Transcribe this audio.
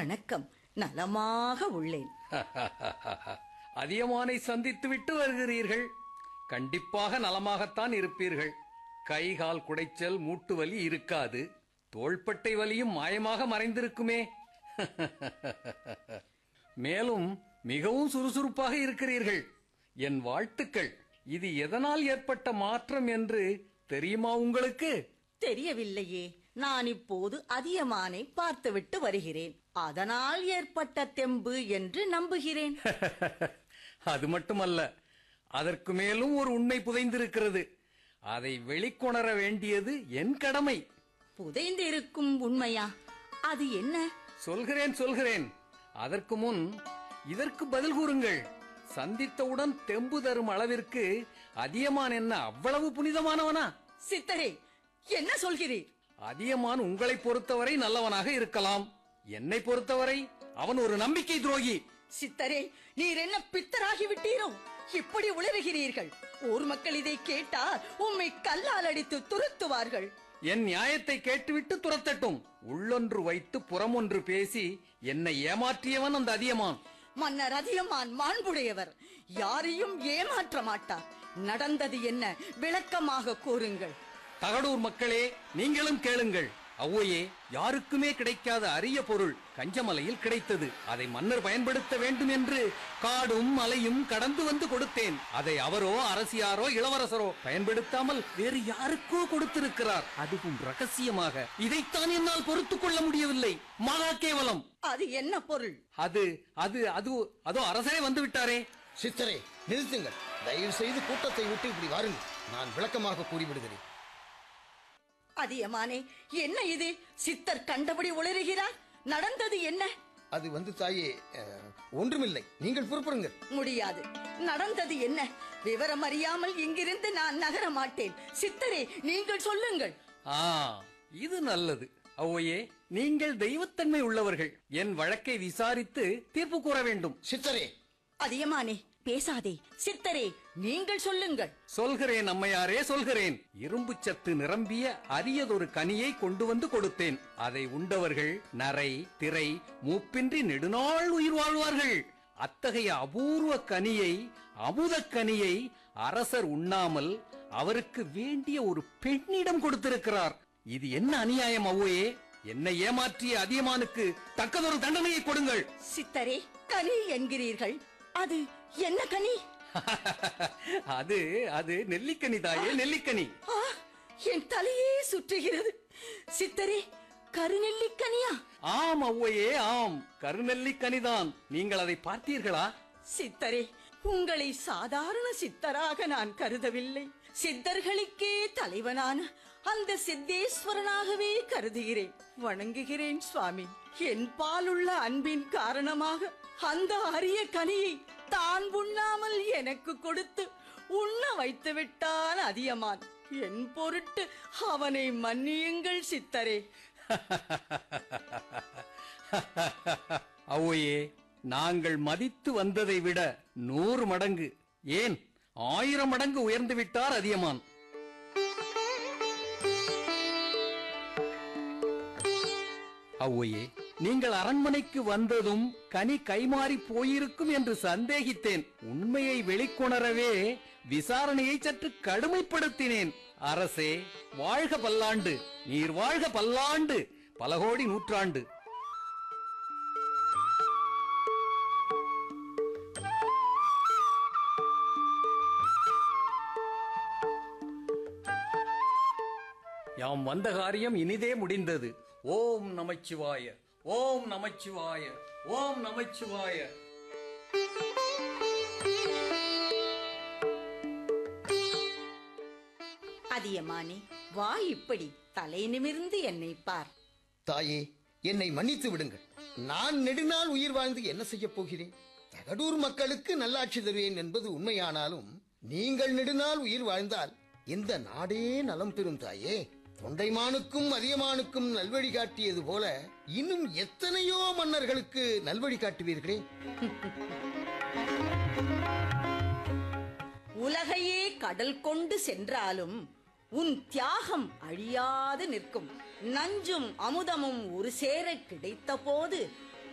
வணக்கம் நலமாக உள்ளேன் அதியமானை சந்தித்து விட்டு வருகிறீர்கள் கண்டிப்பாக நலமாகத்தான் இருப்பீர்கள் கை கால் குடைச்சல் மூட்டு வலி இருக்காது தோள்பட்டை வலியும் மாயமாக மறைந்திருக்குமே மேலும் மிகவும் சுறுசுறுப்பாக இருக்கிறீர்கள் என் வாழ்த்துக்கள் இது எதனால் ஏற்பட்ட மாற்றம் என்று தெரியுமா உங்களுக்கு தெரியவில்லையே நான் இப்போது அதியமானை பார்த்துவிட்டு வருகிறேன் அதனால் ஏற்பட்ட தெம்பு என்று நம்புகிறேன் அது மட்டுமல்ல அதற்கு மேலும் ஒரு உண்மை புதைந்திருக்கிறது அதை வெளிக்கொணர வேண்டியது என் கடமை புதைந்திருக்கும் உண்மையா அது என்ன சொல்கிறேன் சொல்கிறேன் அதற்கு முன் இதற்கு பதில் கூறுங்கள் சந்தித்தவுடன் தெம்பு தரும் அளவிற்கு அதியமான் என்ன அவ்வளவு புனிதமானவனா சித்தரே என்ன சொல்கிறீர் அதியமான் உங்களை பொறுத்தவரை நல்லவனாக இருக்கலாம் என்னை பொறுத்தவரை அவன் ஒரு நம்பிக்கை துரோகி சித்தரே நீர் என்ன பித்தராகி விட்டீரோ இப்படி உளறுகிறீர்கள் ஊர் மக்கள் இதை கேட்டால் உம்மை கல்லால் அடித்து துரத்துவார்கள் என் நியாயத்தை கேட்டுவிட்டு துரத்தட்டும் உள்ளொன்று வைத்து புறமொன்று பேசி என்னை ஏமாற்றியவன் அந்த அதியமான் மன்னர் அதியமான் மாண்புடையவர் யாரையும் ஏமாற்ற மாட்டார் நடந்தது என்ன விளக்கமாக கூறுங்கள் தகடூர் மக்களே நீங்களும் கேளுங்கள் அவ்வையே யாருக்குமே கிடைக்காத அரிய பொருள் கஞ்சமலையில் கிடைத்தது அதை மன்னர் பயன்படுத்த வேண்டும் என்று காடும் மலையும் கடந்து வந்து கொடுத்தேன் அதை அவரோ அரசியாரோ இளவரசரோ பயன்படுத்தாமல் வேறு யாருக்கோ கொடுத்திருக்கிறார் அதுவும் ரகசியமாக இதைத்தான் என்னால் பொறுத்துக் கொள்ள முடியவில்லை மகா கேவலம் அது என்ன பொருள் அது அது அது அதோ அரசரே வந்து விட்டாரே சித்தரே நிறுத்துங்கள் தயவு செய்து கூட்டத்தை விட்டு இப்படி வாருங்கள் நான் விளக்கமாக கூறிவிடுகிறேன் அதியமானே என்ன இது சித்தர் கண்டபடி உளறுகிறார் நடந்தது என்ன அது வந்து தாயே அஹ், ஒன்றுமில்லை நீங்கள் புறப்படுங்கள் முடியாது நடந்தது என்ன விவரம் அறியாமல் இங்கிருந்து நான் நகர மாட்டேன் சித்தரே நீங்கள் சொல்லுங்கள் ஆ இது நல்லது அவ்வையே நீங்கள் தெய்வத்தன்மை உள்ளவர்கள் என் வழக்கை விசாரித்து தீர்ப்பு கூற வேண்டும் சித்தரே அதியமானே பேசாதே சித்தரே நீங்கள் சொல்லுங்கள் சொல்கிறேன் அம்மையாரே சொல்கிறேன் இரும்பு சத்து நிரம்பிய அரியதொரு கனியை கொண்டு வந்து கொடுத்தேன் அதை உண்டவர்கள் நரை திரை மூப்பின்றி நெடுநாள் உயிர் வாழ்வார்கள் அத்தகைய அபூர்வ கனியை அமுதக் கனியை அரசர் உண்ணாமல் அவருக்கு வேண்டிய ஒரு பெண்ணிடம் கொடுத்திருக்கிறார் இது என்ன அநியாயம் அவ்வையே என்னை ஏமாற்றிய அதியமானுக்கு தக்கதொரு தண்டனையை கொடுங்கள் சித்தரே கனி என்கிறீர்கள் அது என்ன கனி அது அது நெல்லிக்கனி தாயே நெல்லிக்கனி ஆ, என் தலையே சுற்றுகிறது சித்தரே கருநெல்லிக்கனியா ஆம் அவ்வையே ஆம் கருநெல்லிக்கனிதான் நீங்கள் அதை பார்த்தீர்களா சித்தரே உங்களை சாதாரண சித்தராக நான் கருதவில்லை சித்தர்களுக்கே தலைவனான அந்த சித்தேஸ்வரனாகவே கருதுகிறேன் வணங்குகிறேன் சுவாமி என் பாலுள்ள அன்பின் காரணமாக அந்த அரிய கனியை தான் உண்ணாமல் எனக்கு கொடுத்து உண்ண வைத்து விட்டான் அதியமான் என் பொருட்டு அவனை மன்னியுங்கள் சித்தரே அவ்வையே நாங்கள் மதித்து வந்ததை விட நூறு மடங்கு ஏன் ஆயிரம் மடங்கு உயர்ந்து விட்டார் அதியமான் அவ்வையே நீங்கள் அரண்மனைக்கு வந்ததும் கனி கைமாறி போயிருக்கும் என்று சந்தேகித்தேன் உண்மையை வெளிக்கொணரவே விசாரணையை சற்று கடுமைப்படுத்தினேன் அரசே வாழ்க பல்லாண்டு நீர் வாழ்க பல்லாண்டு பல கோடி நூற்றாண்டு யாம் வந்த காரியம் இனிதே முடிந்தது ஓம் நமச்சிவாய ஓம் நமச்சிவாய ஓம் நமச்சிவாய அதியமானே வா இப்படி தலை நிமிர்ந்து என்னை பார் தாயே என்னை மன்னித்து விடுங்கள் நான் நெடுநாள் உயிர் வாழ்ந்து என்ன செய்யப் போகிறேன் தகடூர் மக்களுக்கு நல்லாட்சி தருவேன் என்பது உண்மையானாலும் நீங்கள் நெடுநாள் உயிர் வாழ்ந்தால் இந்த நாடே நலம் பெறும் தாயே தொண்டைமானுக்கும் அதியமானுக்கும் நல்வழி காட்டியது போல இன்னும் எத்தனையோ மன்னர்களுக்கு நல்வழி காட்டுவீர்களே உலகையே கடல் கொண்டு சென்றாலும் உன் தியாகம் அழியாது நிற்கும் நஞ்சும் அமுதமும் ஒரு சேர கிடைத்த போது